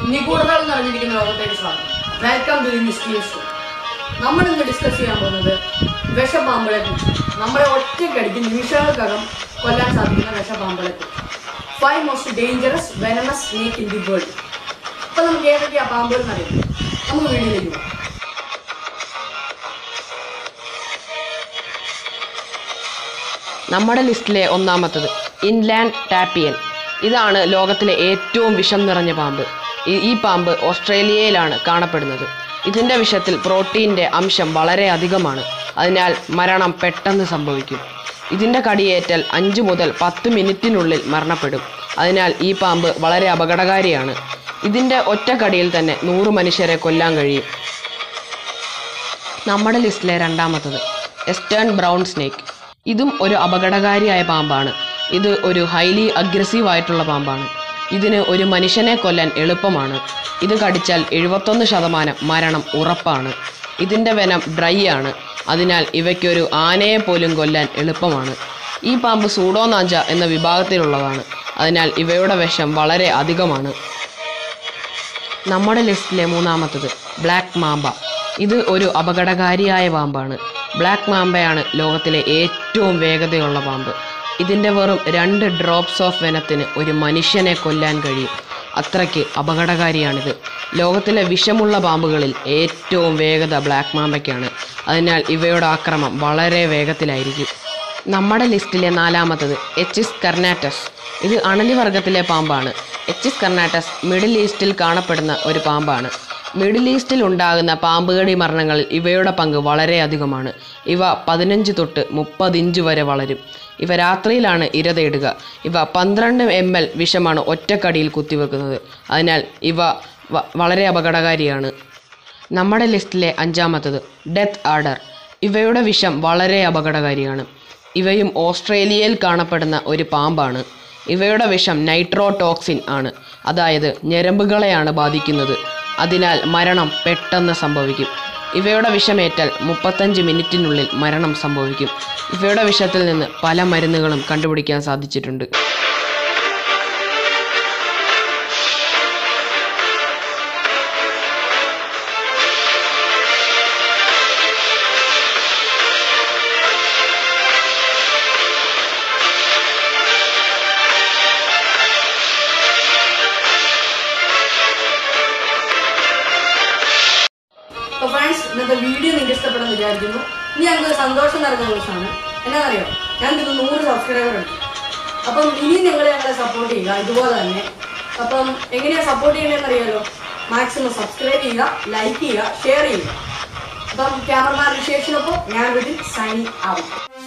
നിഗൂഢതകൾ നിറഞ്ഞിരിക്കുന്ന ലോകത്തേക്ക് സ്വാഗതം വെൽക്കം ടു ദി മിസ്റ്റീരിയസ് നമ്മൾ ഇന്ന് ഡിസ്കസ് ചെയ്യാൻ പോകുന്നത് വിഷപ്പാമ്പുകളെ കുറിച്ച് നമ്മളെ ഒറ്റയ്ക്കടിക്ക് നിമിഷങ്ങൾക്കകം കൊല്ലാൻ സാധിക്കുന്ന വിഷപ്പാമ്പുകളെ കുറിച്ച് five most dangerous venomous snake in the world അപ്പൊ നമുക്ക് ഏതൊക്കെയാ പാമ്പുകൾ എന്നറിയാം നമുക്ക് വീഡിയോയിലേക്ക് പോകാം നമ്മുടെ ലിസ്റ്റിലെ ഒന്നാമത്തത് ഇൻലാൻഡ് ടാപ്പിയൻ ഇതാണ് ലോകത്തിലെ ഏറ്റവും വിഷം നിറഞ്ഞ പാമ്പ് ഈ- ഈ പാമ്പ് ഓസ്ട്രേലിയയിലാണ് കാണപ്പെടുന്നത് ഇതിൻ്റെ വിഷത്തിൽ പ്രോട്ടീൻ്റെ അംശം വളരെ അധികമാണ് അതിനാൽ മരണം പെട്ടെന്ന് സംഭവിക്കും ഇതിൻ്റെ കടിയേറ്റാൽ അഞ്ച് മുതൽ പത്ത് മിനിറ്റിനുള്ളിൽ മരണപ്പെടും അതിനാൽ ഈ പാമ്പ് വളരെ അപകടകാരിയാണ് ഇതിൻ്റെ ഒറ്റ കടിയിൽ തന്നെ നൂറ് മനുഷ്യരെ കൊല്ലാൻ കഴിയും നമ്മുടെ ലിസ്റ്റിലെ രണ്ടാമത്തത് എസ്റ്റേൺ ബ്രൗൺ സ്നേക്ക് ഇതും ഒരു അപകടകാരിയായ പാമ്പാണ് ഇത് ഒരു ഹൈലി അഗ്രസീവ് ആയിട്ടുള്ള പാമ്പാണ് ഇതിന് ഒരു മനുഷ്യനെ കൊല്ലാൻ എളുപ്പമാണ് ഇത് കടിച്ചാൽ എഴുപത്തൊന്ന് ശതമാനം മരണം ഉറപ്പാണ് ഇതിൻ്റെ വെനം ഡ്രൈ ആണ് അതിനാൽ ഇവയ്ക്കൊരു ആനയെ പോലും കൊല്ലാൻ എളുപ്പമാണ് ഈ പാമ്പ് സൂഡോനാഞ്ച എന്ന വിഭാഗത്തിലുള്ളതാണ് അതിനാൽ ഇവയുടെ വിഷം വളരെ അധികമാണ് നമ്മുടെ ലിസ്റ്റിലെ മൂന്നാമത്തത് ബ്ലാക്ക് മാമ്പ ഇത് ഒരു അപകടകാരിയായ പാമ്പാണ് ബ്ലാക്ക് മാമ്പയാണ് ലോകത്തിലെ ഏറ്റവും വേഗതയുള്ള പാമ്പ് ഇതിൻ്റെ വെറും രണ്ട് ഡ്രോപ്സ് ഓഫ് വെനത്തിന് ഒരു മനുഷ്യനെ കൊല്ലാൻ കഴിയും അത്രയ്ക്ക് അപകടകാരിയാണിത് ലോകത്തിലെ വിഷമുള്ള പാമ്പുകളിൽ ഏറ്റവും വേഗത ബ്ലാക്ക് മാമ്പയ്ക്കാണ് അതിനാൽ ഇവയുടെ ആക്രമം വളരെ വേഗത്തിലായിരിക്കും നമ്മുടെ ലിസ്റ്റിലെ നാലാമത്തത് എച്ചിസ് കർണാറ്റസ് ഇത് അണലി വർഗത്തിലെ പാമ്പാണ് എച്ചിസ് കർണാറ്റസ് മിഡിൽ ഈസ്റ്റിൽ കാണപ്പെടുന്ന ഒരു പാമ്പാണ് മിഡിൽ ഈസ്റ്റിൽ ഉണ്ടാകുന്ന പാമ്പുകടി മരണങ്ങളിൽ ഇവയുടെ പങ്ക് വളരെ അധികമാണ് ഇവ പതിനഞ്ച് തൊട്ട് മുപ്പത് ഇഞ്ച് വരെ വളരും ഇവ രാത്രിയിലാണ് ഇര തേടുക ഇവ പന്ത്രണ്ട് എം എൽ വിഷമാണ് ഒറ്റക്കടിയിൽ കുത്തിവെക്കുന്നത് അതിനാൽ ഇവ വ- വളരെ അപകടകാരിയാണ് നമ്മുടെ ലിസ്റ്റിലെ അഞ്ചാമത്തത് ഡെത്ത് ആർഡർ ഇവയുടെ വിഷം വളരെ അപകടകാരിയാണ് ഇവയും ഓസ്ട്രേലിയയിൽ കാണപ്പെടുന്ന ഒരു പാമ്പാണ് ഇവയുടെ വിഷം നൈട്രോടോക്സിൻ ആണ് അതായത് ഞരമ്പുകളെയാണ് ബാധിക്കുന്നത് അതിനാൽ മരണം പെട്ടെന്ന് സംഭവിക്കും ഇവയുടെ വിഷമേറ്റാൽ മുപ്പത്തഞ്ച് മിനിറ്റിനുള്ളിൽ മരണം സംഭവിക്കും ഇവയുടെ വിഷത്തിൽ നിന്ന് പല മരുന്നുകളും കണ്ടുപിടിക്കാൻ സാധിച്ചിട്ടുണ്ട് അപ്പൊ ഫ്രണ്ട്സ് ഇന്നത്തെ വീഡിയോ നിങ്ങൾക്ക് ഇഷ്ടപ്പെടുന്ന വിചാരിക്കുന്നു ഇനി ഞങ്ങൾക്ക് സന്തോഷം നൽകുന്ന ദിവസമാണ് എന്നാണെന്നറിയോ ഞങ്ങൾക്ക് ഇത് നൂറ് സബ്സ്ക്രൈബർ ഉണ്ട് അപ്പം ഇനി നിങ്ങൾ ഞങ്ങളെ സപ്പോർട്ട് ചെയ്യുക ഇതുപോലെ തന്നെ അപ്പം എങ്ങനെയാ സപ്പോർട്ട് ചെയ്യണമെന്ന് അറിയാലോ മാക്സിമം സബ്സ്ക്രൈബ് ചെയ്യുക ലൈക്ക് ചെയ്യുക ഷെയർ ചെയ്യുക അപ്പം ക്യാമറമാൻ വിശേഷിനൊപ്പം ഞാൻ വിളിച്ച് സൈൻ ആവും